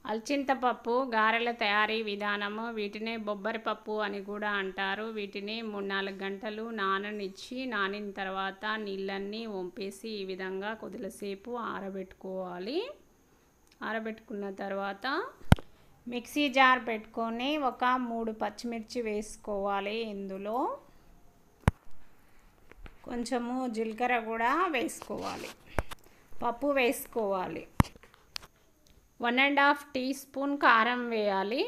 అల్చింతపప్పు గారెల తయారీ విధానము వీటిని బొబ్బరి పప్పు అని కూడా అంటారు వీటిని మూడు నాలుగు గంటలు నాననిచ్చి నానిన తర్వాత నీళ్ళన్నీ వంపేసి ఈ విధంగా కొద్దిసేపు ఆరబెట్టుకోవాలి ఆరబెట్టుకున్న తర్వాత మిక్సీ జార్ పెట్టుకొని ఒక మూడు పచ్చిమిర్చి వేసుకోవాలి ఇందులో కొంచెము జీలకర్ర కూడా వేసుకోవాలి పప్పు వేసుకోవాలి one and half teaspoon కారం వేయాలి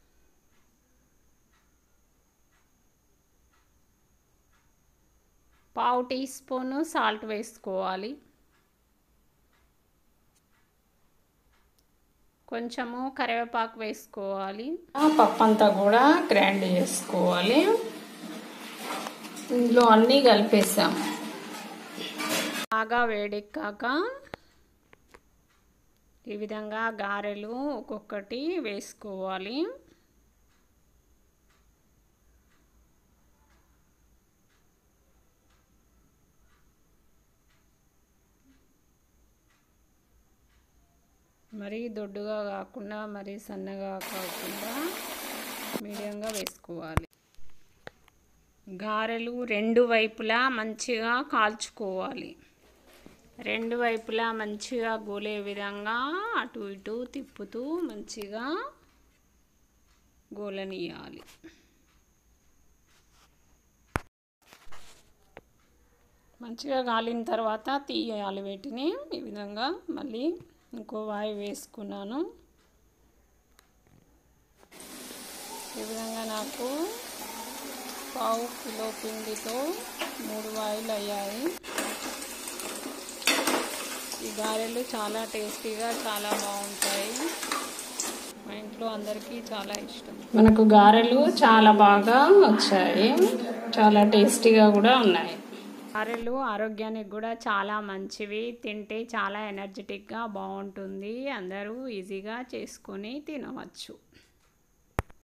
పావు టీ స్పూను సాల్ట్ వేసుకోవాలి కొంచెము కరివేపాకు వేసుకోవాలి పప్పు అంతా కూడా గ్రైండ్ చేసుకోవాలి ఇందులో అన్నీ కలిపేసాం బాగా వేడెక్కాక ఈ విధంగా గారెలు ఒక్కొక్కటి వేసుకోవాలి మరీ దొడ్డుగా కాకుండా మరీ సన్నగా కాకుండా మీడియంగా వేసుకోవాలి గారెలు రెండు వైపులా మంచిగా కాల్చుకోవాలి రెండు వైపులా మంచిగా గోలే విధంగా అటు ఇటు తిప్పుతూ మంచిగా గోలనియాలి మంచిగా గాలిన తర్వాత తీయాలి వీటిని ఈ విధంగా మళ్ళీ ఇంకో వాయి వేసుకున్నాను ఈ విధంగా నాకు పావు కిలో పిండితో మూడు వాయిలు అయ్యాయి ఈ గారెలు చాలా టేస్టీగా చాలా బాగుంటాయి మా ఇంట్లో అందరికీ చాలా ఇష్టం మనకు గారెలు చాలా బాగా వచ్చాయి చాలా టేస్టీగా కూడా ఉన్నాయి గారెలు ఆరోగ్యానికి కూడా చాలా మంచివి తింటే చాలా ఎనర్జెటిక్గా బాగుంటుంది అందరూ ఈజీగా చేసుకొని తినవచ్చు